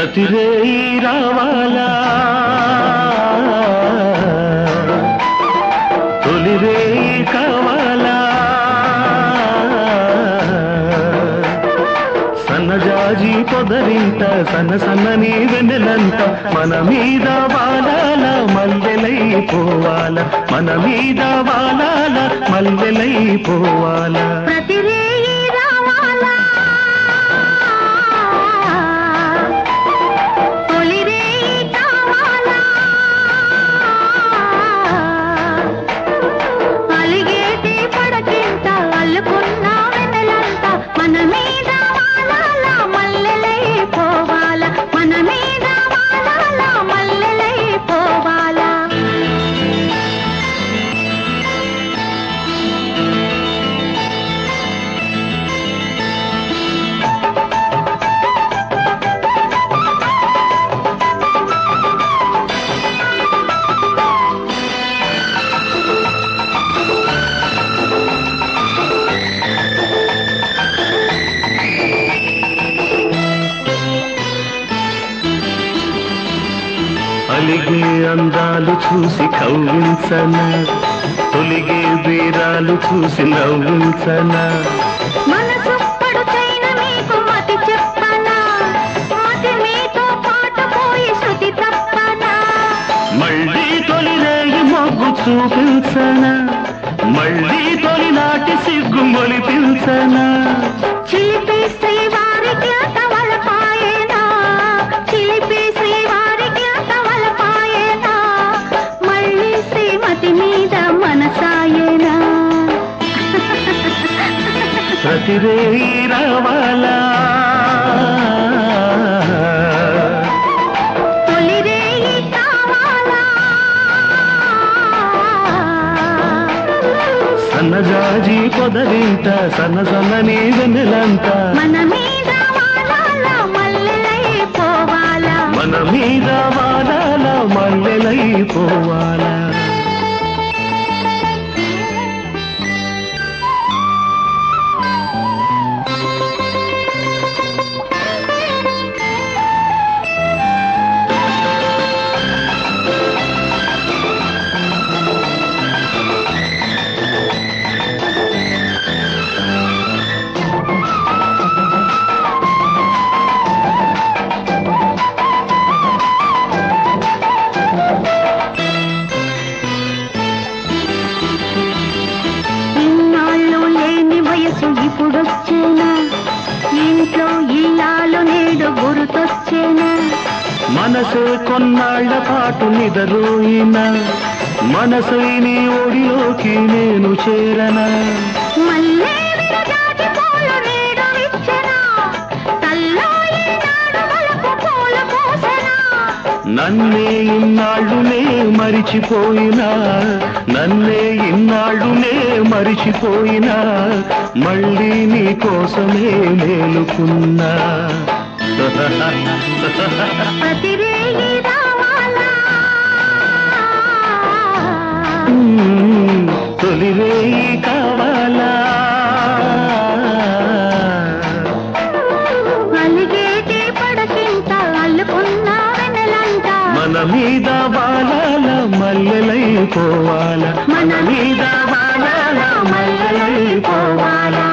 ప్రతి రేయి రావాలా తొలి రేయి కావాలా సన్నజాజి పొదరింట సన్న సన్నని వెన్నెలంట మన మీద వాలాల మల్లెలై పోవాల మన మీద వాలాల మల్లెలై పోవాల ప్రతి రేయి రావాలా తొలి రేయి కావాలా అలిగేటి పడకింత అల్లుకున్న వెన్నెలంత మన మీద వాలాల మల్లెలై పోవాల మన మీద వాలాల మల్లెలై పోవాలా అలిగే అందాలు చూసి కవ్వించన తొలిగే వీరాలు చూసి నవ్వించన మనసు పడుచైన మీకు మతి చెప్పనా మతి మీతో పాటు పోయి శృతి తప్పనా మళ్ళీ తొలి రేయి మొగ్గు చూపించన మళ్ళీ తొలినాటి సిగ్గు మొలిపించన చిలిపి శ్రీవారికి తవల పాయేనా చిలిపి శ్రీవారికి తవల పాయేనా మళ్ళీ శ్రీమతి మీద మనసాయేనా ప్రతి రేయి రావాలా తొలి రేయి కావాలా సన్నజాజి పొదరింట సన్న సన్నని వెన్నెలంట మన మీద వాలాల మల్లెలై పోవాలా మన మీద వాడాల మల్లెలై పోవాలా ఇన్నాళ్ళు లేని వయసు ఇప్పుడొచ్చేనా ఇంట్లో ఇల్లాలు నేడు గుర్తొచ్చేనా మనసు కొన్నాళ్ల పాటు నిదరోయిన మనసు నీ ఒడిలోకి నేను చేరనా మల్లె విరజాజి పూలు నేడు విచ్చెనా తల్లో ఈనాడు వలపు పూలు పూసెనా నన్నే ఇన్నాళ్ళునే మరిచిపోయినా నన్నే ఇన్నాళ్ళునే మరిచిపోయినా మళ్ళీ నీ కోసమే మేలుకున్నా ప్రతి రేయి రావాలా మ్మ్, తొలి రేయి కావాలా అలిగేటి పడకింత అల్లుకున్న వెన్నెలంట మన మీద బాలాల మల్లెలై పోవాల మన మీద బాలాల మల్లెలై పోవాలా